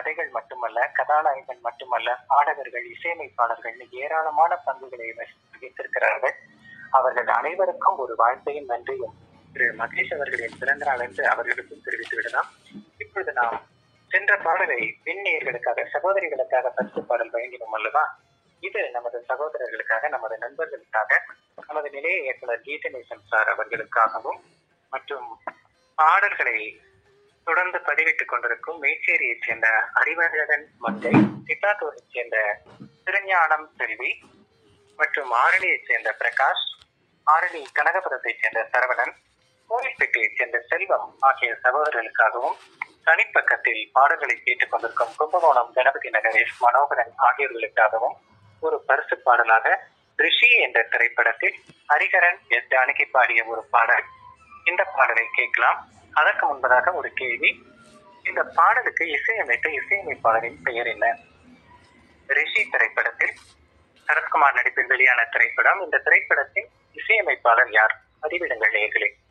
கதைகள் மட்டுமல்ல கதாநாயகன் மட்டுமல்ல பாடகர்கள் இசையமைப்பாளர்கள் ஏராளமான பங்குகளை வகித்திருக்கிறார்கள் அவர்கள் அனைவருக்கும் ஒரு வாழ்த்தையும் நன்றியும் திரு மகேஷ் அவர்களின் பிறந்த நாள் என்று அவர்களுக்கும் தெரிவித்து விடலாம் இப்பொழுது நாம் சென்ற பாடலை பெண்ணியர்களுக்காக சகோதரிகளுக்காக பரிசு பாடல் வழங்கினோம் அல்லவா இது நமது சகோதரர்களுக்காக நமது நண்பர்களுக்காக நமது நிலைய இயக்குனர் கீதநேசன் சார் அவர்களுக்காகவும் மற்றும் பாடல்களை தொடர்ந்து பதிவிட்டுக் கொண்டிருக்கும் மேச்சேரியைச் சேர்ந்த அறிவழகன் மங்கை சித்தாத்தூரைச் சேர்ந்த திருஞானம் செல்வி மற்றும் ஆரணியைச் சேர்ந்த பிரகாஷ் ஆரணி கனகபுரத்தைச் சேர்ந்த சரவணன் கோவில்பேட்டையைச் சேர்ந்த செல்வம் ஆகிய சகோதரர்களுக்காகவும் தனிப்பக்கத்தில் பாடல்களை கேட்டுக் கொண்டிருக்கும் கும்பகோணம் கணபதி நகரேஷ் மனோகரன் ஆகியோர்களுக்காகவும் ஒரு பரிசு பாடலாக ரிஷி என்ற திரைப்படத்தில் ஹரிஹரன் எஸ் ஜானகி பாடிய ஒரு பாடல் இந்த பாடலை கேட்கலாம் அதற்கு முன்பதாக ஒரு கேள்வி இந்த பாடலுக்கு இசையமைத்த இசையமைப்பாளரின் பெயர் என்ன ரிஷி திரைப்படத்தில் சரத்குமார் நடிப்பில் வெளியான திரைப்படம் இந்த திரைப்படத்தின் இசையமைப்பாளர் யார் பதிவிடுங்கள் நேர்களே